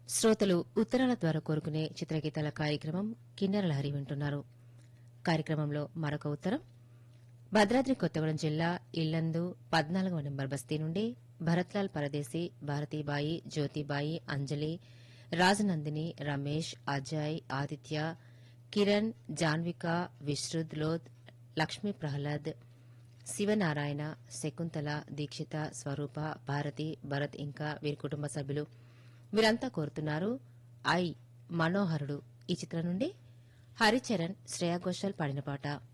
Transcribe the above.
శ్రోతలు ఉత్తరాల ద్వారా కోరుకునే చిత్రగీతాల కార్యక్రమం కిన్నెర లహరి వింటున్నారు కార్యక్రమంలో మరొక ఉత్తరం భద్రాద్రి కొత్తగూడెం జిల్లా ఇల్లందు పద్నాలుగవ నెంబర్ బస్తీ నుండి భరత్లాల్ పరదేశి భారతీబాయి జ్యోతిబాయి అంజలి రాజనందిని రమేష్ అజయ్ ఆదిత్య కిరణ్ జాన్విక విశ్రుద్ లోద్ లక్ష్మీ ప్రహ్లాద్ శివనారాయణ శకుంతల దీక్షిత స్వరూప భారతి భరత్ ఇంకా వీరి కుటుంబ సభ్యులు వీరంతా కోరుతున్నారు ఐ మనోహరుడు ఈ చిత్రం నుండి హరిచరణ్ శ్రేయా ఘోషాల్ పాడిన పాట